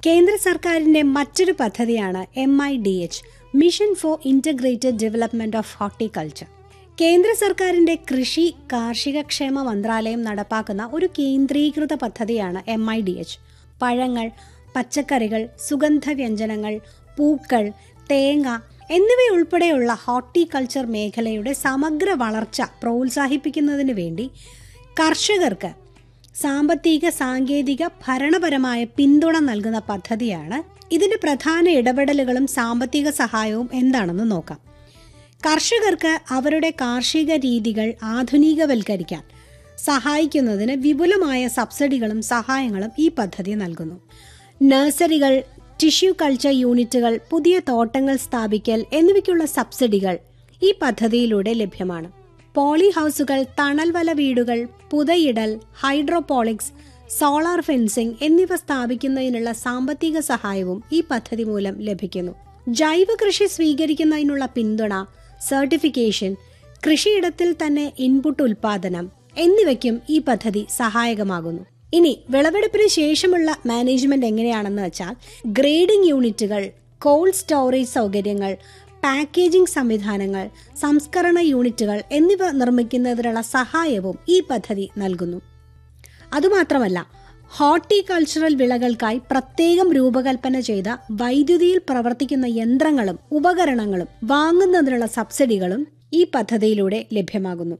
കേന്ദ്ര സർക്കാരിന്റെ മറ്റൊരു പദ്ധതിയാണ് M I D H mission for integrated development of horticulture കേന്ദ്ര സർക്കാരിന്റെ കൃഷി കാർഷിക ക്ഷേമ മന്ത്രാലയം നടപ്പാക്കുന്ന ഒരു കേന്ദ്രീകൃത പദ്ധതിയാണ് എം ഐ ഡി എച്ച് പഴങ്ങൾ പച്ചക്കറികൾ സുഗന്ധവ്യഞ്ജനങ്ങൾ പൂക്കൾ തേങ്ങ എന്നിവയുൾപ്പെടെയുള്ള ഹോർട്ടിക്കൾച്ചർ മേഖലയുടെ സമഗ്ര വളർച്ച പ്രോത്സാഹിപ്പിക്കുന്നതിന് വേണ്ടി കർഷകർക്ക് സാമ്പത്തിക സാങ്കേതിക ഭരണപരമായ പിന്തുണ നൽകുന്ന പദ്ധതിയാണ് ഇതിന്റെ പ്രധാന ഇടപെടലുകളും സാമ്പത്തിക സഹായവും എന്താണെന്ന് നോക്കാം കർഷകർക്ക് അവരുടെ കാർഷിക രീതികൾ ആധുനികവൽക്കരിക്കാൻ സഹായിക്കുന്നതിന് വിപുലമായ സബ്സിഡികളും സഹായങ്ങളും ഈ പദ്ധതി നൽകുന്നു നഴ്സറികൾ ടിഷ്യൂ കൾച്ചർ യൂണിറ്റുകൾ പുതിയ തോട്ടങ്ങൾ സ്ഥാപിക്കൽ എന്നിവയ്ക്കുള്ള സബ്സിഡികൾ ഈ പദ്ധതിയിലൂടെ ലഭ്യമാണ് പോളി ഹൗസുകൾ തണൽവല വീടുകൾ പുതയിടൽ ഹൈഡ്രോപോളിക്സ് സോളാർ ഫെൻസിംഗ് എന്നിവ സ്ഥാപിക്കുന്നതിനുള്ള സാമ്പത്തിക സഹായവും ഈ പദ്ധതി മൂലം ലഭിക്കുന്നു ജൈവ കൃഷി സ്വീകരിക്കുന്നതിനുള്ള പിന്തുണ സർട്ടിഫിക്കേഷൻ കൃഷിയിടത്തിൽ തന്നെ ഇൻപുട്ട് ഉൽപാദനം എന്നിവയ്ക്കും ഈ പദ്ധതി സഹായകമാകുന്നു ഇനി വിളവെടുപ്പിന് ശേഷമുള്ള മാനേജ്മെന്റ് എങ്ങനെയാണെന്ന് വെച്ചാൽ ഗ്രേഡിംഗ് യൂണിറ്റുകൾ കോൾഡ് സ്റ്റോറേജ് സൗകര്യങ്ങൾ പാക്കേജിംഗ് സംവിധാനങ്ങൾ സംസ്കരണ യൂണിറ്റുകൾ എന്നിവ നിർമ്മിക്കുന്നതിനുള്ള സഹായവും ഈ പദ്ധതി നൽകുന്നു അതുമാത്രമല്ല ഹോർട്ടിക്കൾച്ചറൽ വിളകൾക്കായി പ്രത്യേകം രൂപകൽപ്പന ചെയ്ത വൈദ്യുതിയിൽ പ്രവർത്തിക്കുന്ന യന്ത്രങ്ങളും ഉപകരണങ്ങളും വാങ്ങുന്നതിനുള്ള സബ്സിഡികളും ഈ പദ്ധതിയിലൂടെ ലഭ്യമാകുന്നു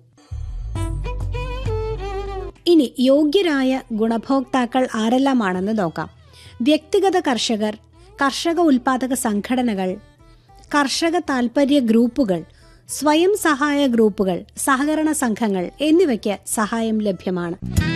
ഇനി യോഗ്യരായ ഗുണഭോക്താക്കൾ ആരെല്ലാമാണെന്ന് നോക്കാം വ്യക്തിഗത കർഷകർ കർഷക ഉൽപാദക സംഘടനകൾ കർഷക താൽപര്യ ഗ്രൂപ്പുകൾ സ്വയം സഹായ ഗ്രൂപ്പുകൾ സഹകരണ സംഘങ്ങൾ എന്നിവയ്ക്ക് സഹായം ലഭ്യമാണ്